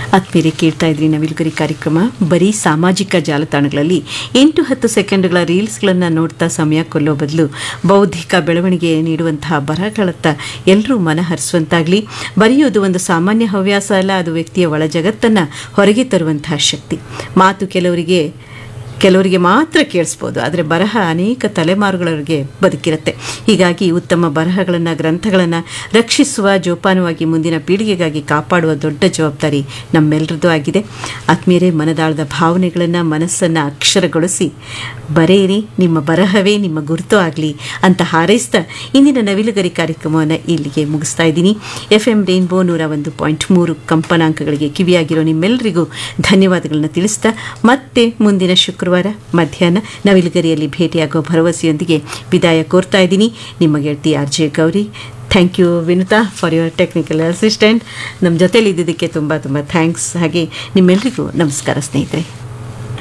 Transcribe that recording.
ಆತ್ಮೀಯರೇ ಕೇಳ್ತಾ ಇದ್ರಿ ನವಿಲುಗರಿ ಕಾರ್ಯಕ್ರಮ ಬರೀ ಸಾಮಾಜಿಕ ಜಾಲತಾಣಗಳಲ್ಲಿ ಎಂಟು ಹತ್ತು ಸೆಕೆಂಡ್ಗಳ ರೀಲ್ಸ್ಗಳನ್ನು ನೋಡ್ತಾ ಸಮಯ ಕೊಲ್ಲೋ ಬದಲು ಬೌದ್ಧಿಕ ಬೆಳವಣಿಗೆ ನೀಡುವಂತಹ ಬರಹಗಳತ್ತ ಎಲ್ಲರೂ ಮನ ಹರಿಸುವಂತಾಗಲಿ ಬರೆಯೋದು ಒಂದು ಸಾಮಾನ್ಯ ಹವ್ಯಾಸ ಅಲ್ಲ ಅದು ವ್ಯಕ್ತಿಯ ಒಳ ಜಗತ್ತನ್ನು ಹೊರಗೆ ತರುವಂತಹ ಶಕ್ತಿ ಮಾತು ಕೆಲವರಿಗೆ ಕೆಲವರಿಗೆ ಮಾತ್ರ ಕೇಳಿಸ್ಬೋದು ಆದರೆ ಬರಹ ಅನೇಕ ತಲೆಮಾರುಗಳವರೆಗೆ ಬದುಕಿರುತ್ತೆ ಹೀಗಾಗಿ ಉತ್ತಮ ಬರಹಗಳನ್ನು ಗ್ರಂಥಗಳನ್ನು ರಕ್ಷಿಸುವ ಜೋಪಾನವಾಗಿ ಮುಂದಿನ ಪೀಳಿಗೆಗಾಗಿ ಕಾಪಾಡುವ ದೊಡ್ಡ ಜವಾಬ್ದಾರಿ ನಮ್ಮೆಲ್ಲರದ್ದು ಆಗಿದೆ ಆತ್ಮೀಯರೇ ಮನದಾಳದ ಭಾವನೆಗಳನ್ನು ಮನಸ್ಸನ್ನು ಅಕ್ಷರಗೊಳಿಸಿ ಬರೆಯಿರಿ ನಿಮ್ಮ ಬರಹವೇ ನಿಮ್ಮ ಗುರುತು ಆಗಲಿ ಅಂತ ಹಾರೈಸ್ತಾ ಇಂದಿನ ನವಿಲುಗರಿ ಕಾರ್ಯಕ್ರಮವನ್ನು ಇಲ್ಲಿಗೆ ಮುಗಿಸ್ತಾ ಇದ್ದೀನಿ ಎಫ್ ಎಂ ರೇನ್ಬೋ ನೂರ ಒಂದು ಪಾಯಿಂಟ್ ಮೂರು ಕಂಪನಾಂಕಗಳಿಗೆ ಕಿವಿಯಾಗಿರೋ ನಿಮ್ಮೆಲ್ಲರಿಗೂ ಧನ್ಯವಾದಗಳನ್ನ ತಿಳಿಸ್ತಾ ಮತ್ತೆ ಮುಂದಿನ ಶುಕ್ರವಾರ ಮಧ್ಯಾಹ್ನ ನವಿಲುಗರಿಯಲ್ಲಿ ಭೇಟಿಯಾಗೋ ಭರವಸೆಯೊಂದಿಗೆ ವಿದಾಯ ಕೋರ್ತಾ ಇದ್ದೀನಿ ನಿಮ್ಮ ಗೆಳತಿ R J Gauri thank you Vinutha for your technical assistant ನಮ್ಮ ಜೊತೆಲಿ ಇದ್ದಿದ್ದಕ್ಕೆ ತುಂಬ ತುಂಬ ಥ್ಯಾಂಕ್ಸ್ ಹಾಗೆ ನಿಮ್ಮೆಲ್ಲರಿಗೂ ನಮಸ್ಕಾರ ಸ್ನೇಹಿತರೆ